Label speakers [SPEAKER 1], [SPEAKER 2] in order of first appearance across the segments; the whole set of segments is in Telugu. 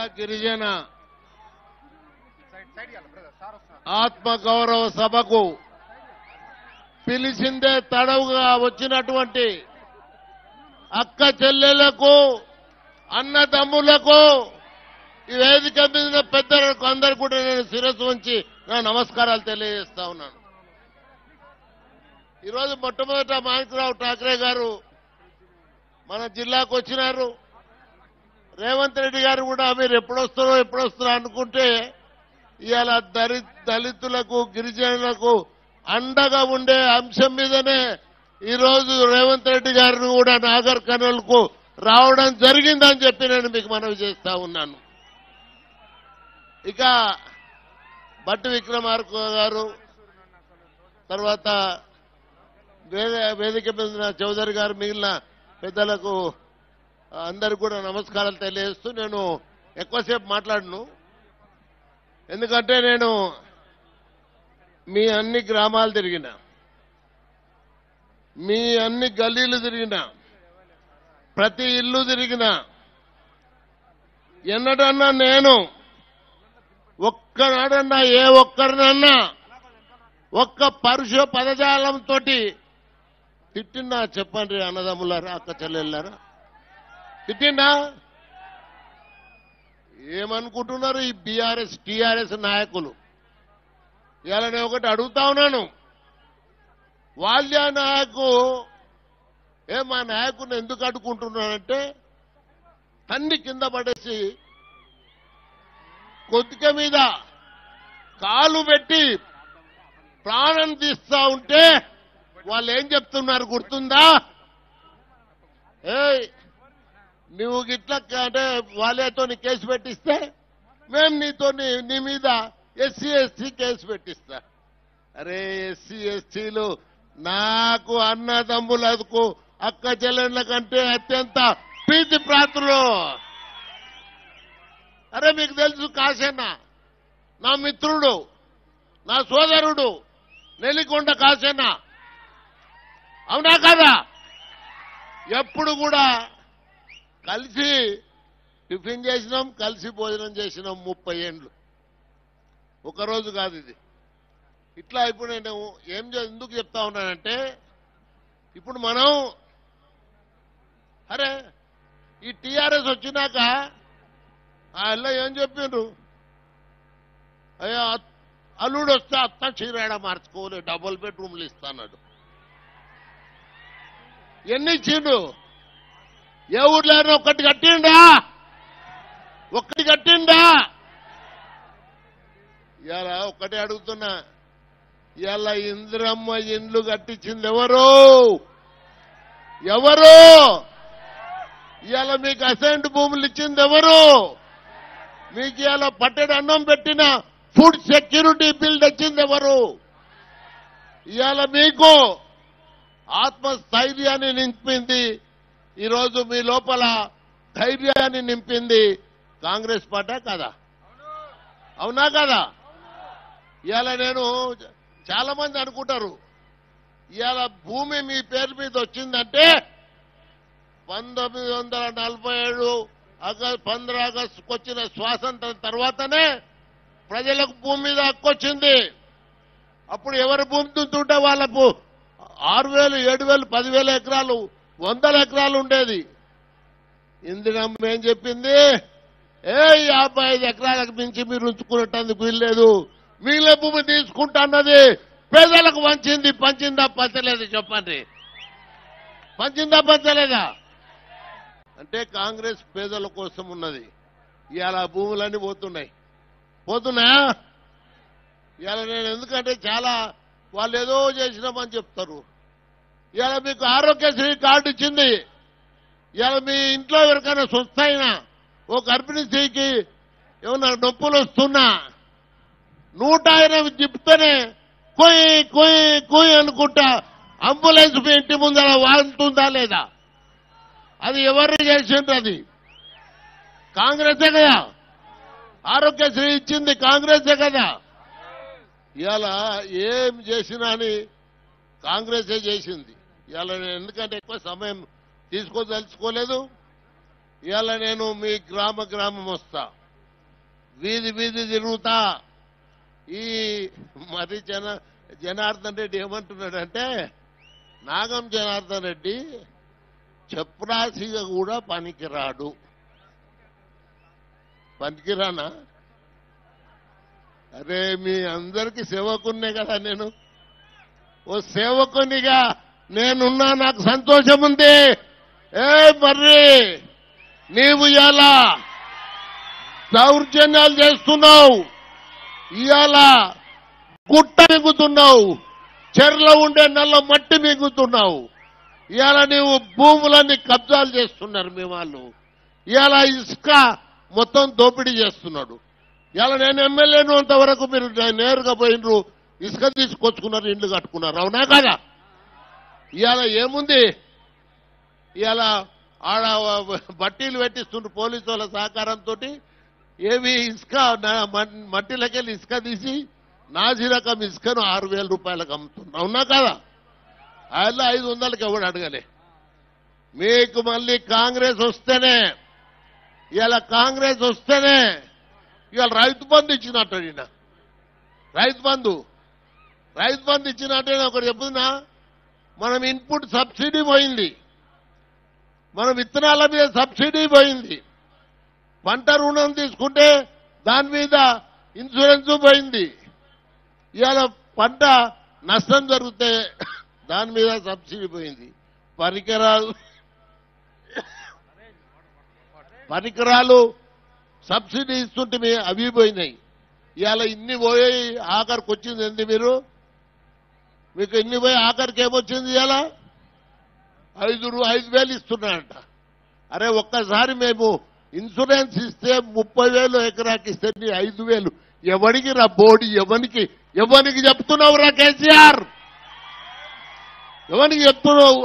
[SPEAKER 1] గిరిజన ఆత్మగౌరవ సభకు పిలిచిందే తడవుగా వచ్చినటువంటి అక్క చెల్లెలకు అన్నదమ్ములకు ఈ వేదిక మీద పెద్దలకు అందరు కూడా నేను శిరస్సు ఉంచి నా నమస్కారాలు తెలియజేస్తా ఉన్నాను ఈరోజు మొట్టమొదట మాణిక్రావు ఠాక్రే గారు మన జిల్లాకు వచ్చినారు రేవంత్ రెడ్డి గారు కూడా మీరు ఎప్పుడొస్తారో ఎప్పుడొస్తారో అనుకుంటే ఇవాళ దళి దళితులకు గిరిజనులకు అండగా ఉండే అంశం మీదనే ఈరోజు రేవంత్ రెడ్డి గారిని కూడా నాగర్ కర్నూలుకు రావడం జరిగిందని చెప్పి నేను మీకు మనవి చేస్తా ఉన్నాను ఇక బట్టి విక్రమార్క గారు తర్వాత వేద- వేదిక మీద ఉన్న చౌదరి గారు మిగిలిన పెద్దలకు అందరు కూడా నమస్కారాలు తెలియజేస్తూ నేను ఎక్కువసేపు మాట్లాడను ఎందుకంటే నేను మీ అన్ని గ్రామాలు తిరిగిన మీ అన్ని గల్లీలు తిరిగిన ప్రతి ఇల్లు తిరిగిన ఎన్నడన్నా నేను ఒక్కనాడన్నా ఏ ఒక్కరినన్నా ఒక్క పరుష పదజాలంతో తిట్టిందా చెప్పండి అన్నదమ్ములారా అక్క చెల్లెళ్ళారా తిట్టిండా ఏమనుకుంటున్నారు ఈ బీఆర్ఎస్ టీఆర్ఎస్ నాయకులు ఇలా నేను ఒకటి అడుగుతా ఉన్నాను వాళ్ళ నాయకు ఏ మా నాయకుని ఎందుకు అడుగుకుంటున్నానంటే తన్ని కింద పడేసి కొద్దిక మీద కాలు పెట్టి ప్రాణం తీస్తా ఉంటే వాళ్ళు ఏం చెప్తున్నారు గుర్తుందా ఏయ్ నువ్వు గిట్ల అంటే వాళ్ళతో కేసు పెట్టిస్తే మేము నీతో నీ మీద ఎస్సీ ఎస్టీ కేసు పెట్టిస్తా అరే ఎస్సీ ఎస్టీలు నాకు అన్నదమ్ములకు అక్క చెల్లెళ్ళ కంటే అత్యంత ప్రీతి ప్రాతులు అరే మీకు తెలుసు కాశన్న నా మిత్రుడు నా సోదరుడు నెల్లికొండ కాశన్న అవునా కదా ఎప్పుడు కూడా కలిసి టిఫిన్ చేసినాం కలిసి భోజనం చేసినాం ముప్పై ఏండ్లు ఒకరోజు కాదు ఇది ఇట్లా ఇప్పుడు నేను ఏం చే- ఎందుకు చెప్తా ఉన్నానంటే ఇప్పుడు మనం అరే ఈ టీఆర్ఎస్ వచ్చినాక ఆ అల్ల ఏం చెప్పిండ్రు అయ్యా అత్- అల్లుడు వస్తే అత్త చీరాడ మార్చుకోలే డబుల్ బెడ్రూమ్లు ఇస్తాన్నాడు ఎన్ని ఇచ్చిండు ఏ ఊర్లో ఒక్కటి కట్టిండా ఒక్కటి కట్టిండా ఇవాళ ఒక్కటే అడుగుతున్నా ఇవాళ ఇంద్రమ్మ ఇండ్లు కట్టించింది ఎవరు ఎవరు ఇవాళ మీకు అసైన్డ్ భూములు ఇచ్చింది ఎవరు మీకు ఇవాళ పట్టెడు అన్నం పెట్టిన ఫుడ్ సెక్యూరిటీ బిల్ తెచ్చింది ఎవరు ఇవాళ మీకు ఆత్మస్థైర్యాన్ని నింపింది ఈరోజు మీ లోపల ధైర్యాన్ని నింపింది కాంగ్రెస్ పార్టీ కదా అవునా కదా ఇవాళ నేను చాలా మంది అనుకుంటారు ఇవాళ భూమి మీ పేరు మీద వచ్చిందంటే పంతొమ్మిది వందల నలభై ఏడు ఆగస్ట్ పంద్ర ఆగస్టుకు వచ్చిన స్వాతంత్రం తర్వాతనే ప్రజలకు భూమి మీద హక్కు వచ్చింది అప్పుడు ఎవరి భూమి దుంతుంటే వాళ్ళకు ఆరు వేలు ఏడు వేలు పదివేల ఎకరాలు వందల ఎకరాలు ఉండేది ఇందిరమ్మ ఏం చెప్పింది ఏ యాభై ఐదు ఎకరాలకు మించి మీరు ఉంచుకునేటందుకు వీల్లేదు మిగిలిన భూమి తీసుకుంటా అన్నది పేదలకు పంచింది పంచిందా పంచలేదు చెప్పండి పంచిందా పంచలేదా అంటే కాంగ్రెస్ పేదల కోసం ఉన్నది ఇవాళ ఆ భూములన్నీ పోతున్నాయి పోతున్నాయా ఇవాళ నేను ఎందుకంటే చాలా వాళ్ళు ఏదో చేసినామని చెప్తారు ఇవాళ మీకు ఆరోగ్యశ్రీ కార్డు ఇచ్చింది ఇవాళ మీ ఇంట్లో ఎవరికైనా స్వస్థ అయినా ఓ గర్భిణీ స్త్రీకి ఏమన్నా నొప్పులు వస్తున్నా నూట ఎనిమిది చెప్తేనే కొయ్ కొయ్ కొయ్ అనుకుంటా అంబులెన్స్ మీ ఇంటి ముందర వాడుతుందా లేదా అది ఎవరు చేసిండ్రు అది కాంగ్రెసే కదా ఆరోగ్యశ్రీ ఇచ్చింది కాంగ్రెసే కదా ఇవాళ ఏం చేసినా అని కాంగ్రెసే చేసింది ఇవాళ నేను ఎందుకంటే ఎక్కువ సమయం తీసుకోదలుచుకోలేదు ఇవాళ నేను మీ గ్రామ గ్రామం వస్తా వీధి వీధి తిరుగుతా ఈ మరి జన జనార్దన్ రెడ్డి ఏమంటున్నాడంటే నాగం జనార్దన్ రెడ్డి చెప్రాసిగా కూడా పనికిరాడు పనికిరానా అరే మీ అందరికి సేవకున్నే కదా నేను ఓ సేవకునిగా నేనున్నా నాకు సంతోషం ఉంది ఏ మర్రి నీవు ఇలా దౌర్జన్యాలు చేస్తున్నావు ఇవాళ గుట్ట మిగుతున్నావు చెర్లో ఉండే నల్ల మట్టి మిగుతున్నావు ఇవాళ నీవు భూములన్నీ కబ్జాలు చేస్తున్నారు మీ వాళ్ళు ఇవాళ ఇసుక మొత్తం దోపిడీ చేస్తున్నాడు ఇవాళ నేను ఎమ్మెల్యేను అంతవరకు మీరు నేరుగా పోయినరు ఇసుక తీసుకొచ్చుకున్నారు ఇండ్లు కట్టుకున్నారు అవునా కదా ఇవాళ ఏముంది ఇవాళ ఆడ బట్టీలు పెట్టిస్తుండ్రు పోలీసు వాళ్ళ సహకారంతో ఏమి ఇసుక నా- మట్- మట్టిలకెళ్ళి ఇసుక తీసి నాసి రకం ఇసుకను ఆరు వేల రూపాయలకు అమ్ముతున్నా అవునా కదా ఆయన ఐదు వందలకి ఎవడు అడగలే మీకు మళ్ళీ కాంగ్రెస్ వస్తేనే ఇవాళ కాంగ్రెస్ వస్తేనే ఇవాళ రైతు బంధు ఇచ్చినట్టు ఈయన రైతు బంధు రైతు బంధు ఇచ్చినట్టే ఒకటి చెప్తున్నా మనం ఇన్పుట్ సబ్సిడీ పోయింది మన విత్తనాల మీద సబ్సిడీ పోయింది పంట రుణం తీసుకుంటే దాని మీద ఇన్సూరెన్స్ పోయింది ఇవాళ పంట నష్టం జరిగితే దాని మీద సబ్సిడీ పోయింది పరికరాలు పరికరాలు సబ్సిడీ ఇస్తుంటే మీ అవి పోయినాయి ఇవాళ ఇన్ని పోయి ఆఖరికి వచ్చింది ఏంది మీరు మీకు ఇన్ని పోయి ఆఖరికి ఏమొచ్చింది ఇవాళ ఐదు రూ- ఐదు వేలు ఇస్తున్నారంట అరే ఒక్కసారి మేము ఇన్సూరెన్స్ ఇస్తే ముప్పై వేలు ఎకరాకి ఇస్తే నీ ఐదు వేలు ఎవరికి రా బోడి ఎవరికి ఎవరికి చెప్తున్నావు రా కేసీఆర్ ఎవరికి చెప్తున్నావు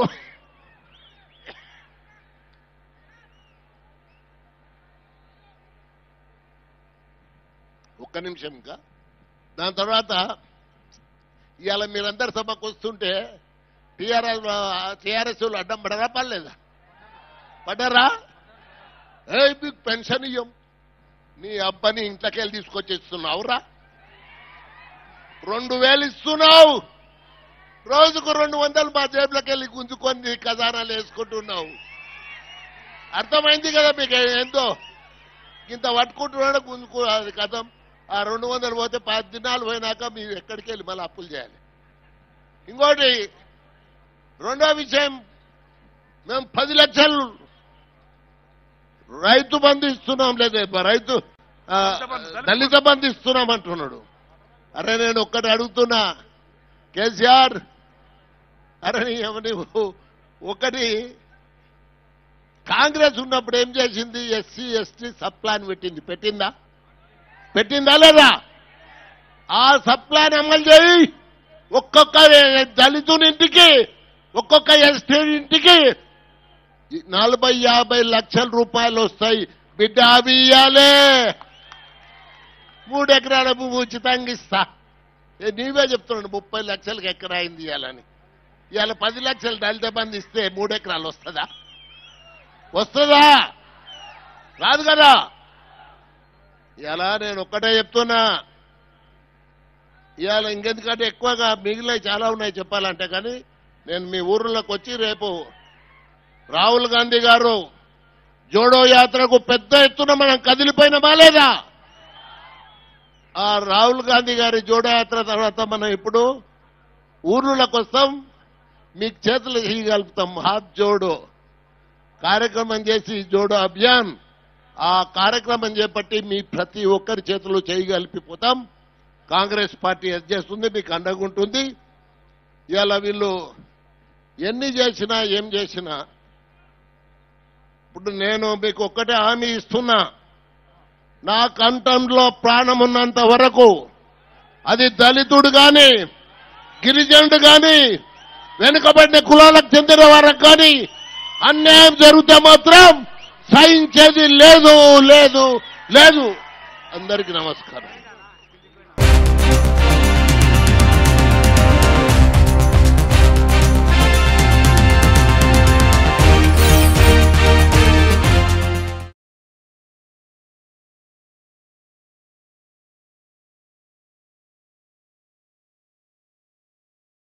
[SPEAKER 1] ఒక్క నిమిషం ఇంకా దాని తర్వాత ఇవాళ మీరందరు సభకు వస్తుంటే టీఆర్ఎస్ టీఆర్ఎస్ వాళ్ళు అడ్డం పడరా పర్లేదా పడ్డారా ఏ మీకు పెన్షన్ ఇయ్యం నీ అబ్బని ఇంట్లోకి వెళ్ళి తీసుకొచ్చి ఇస్తున్నావురా రెండు వేలు ఇస్తున్నావు రోజుకు రెండు వందలు మా జేబులోకి వెళ్ళి గుంజుకొని నీ ఖజానాలు వేసుకుంటున్నావు అర్థమైంది కదా మీకు ఎంతో ఇంత పట్టుకుంటున్నాడు గుంజుకో అది కథం ఆ రెండు వందలు పోతే పది దినాలు పోయినాక మీరు ఎక్కడికి వెళ్ళి మళ్ళీ అప్పులు చేయాలి ఇంకోటి రెండో విషయం మేము పది లక్షలు రైతు బంధు ఇస్తున్నాం లేదే రైతు ఆ, దళిత బంధు ఇస్తున్నాం అంటున్నాడు అరే నేను ఒక్కటి అడుగుతున్నా కేసీఆర్ అరే నీ ఏమ నీవు ఒకటి కాంగ్రెస్ ఉన్నప్పుడు ఏం చేసింది ఎస్సీ ఎస్టీ సబ్ ప్లాన్ పెట్టింది పెట్టిందా పెట్టిందా లేదా ఆ సబ్ ప్లాన్ అమలు చేయి ఒక్కొక్క దళితుని ఇంటికి ఒక్కొక్క ఎస్టీ ఇంటికి నలభై యాభై లక్షల రూపాయలు వస్తాయి బిడ్డ అవి ఇయ్యాలే మూడు ఎకరాల భూమి ఉచితంగా ఇస్తా ఏ నీవే చెప్తున్నాడు ముప్పై లక్షలకు ఎకరా అయింది ఇవ్వాలని ఇవాళ పది లక్షలు దళిత బంధు ఇస్తే మూడు ఎకరాలు వస్తుందా వస్తుందా రాదు కదా ఇలా నేను ఒక్కటే చెప్తున్నా ఇవాళ ఇంకెందుకంటే ఎక్కువగా మిగిలినవి చాలా ఉన్నాయి చెప్పాలంటే కానీ నేను మీ ఊర్లోకి వచ్చి రేపు రాహుల్ గాంధీ గారు జోడో యాత్రకు పెద్ద ఎత్తున మనం కదిలిపోయినమా లేదా ఆ రాహుల్ గాంధీ గారి జోడో యాత్ర తర్వాత మనం ఇప్పుడు ఊర్లకు వస్తాం మీకు చేతులు చేయగలుగుతాం హాత్ జోడో కార్యక్రమం చేసి జోడో అభియాన్ ఆ కార్యక్రమం చేపట్టి మీ ప్రతి ఒక్కరి చేతులు చేయగలిపిపోతాం కాంగ్రెస్ పార్టీ అది చేస్తుంది మీకు అండగా ఉంటుంది ఇవాళ వీళ్ళు ఎన్ని చేసినా ఏం చేసినా ఇప్పుడు నేను మీకు ఒక్కటే హామీ ఇస్తున్నా నా కంఠంలో ప్రాణం ఉన్నంత వరకు అది దళితుడు గాని గిరిజనుడు గాని వెనుకబడిన కులాలకు చెందిన వారికి కానీ అన్యాయం జరిగితే మాత్రం సహించేది లేదు లేదు లేదు అందరికీ నమస్కారం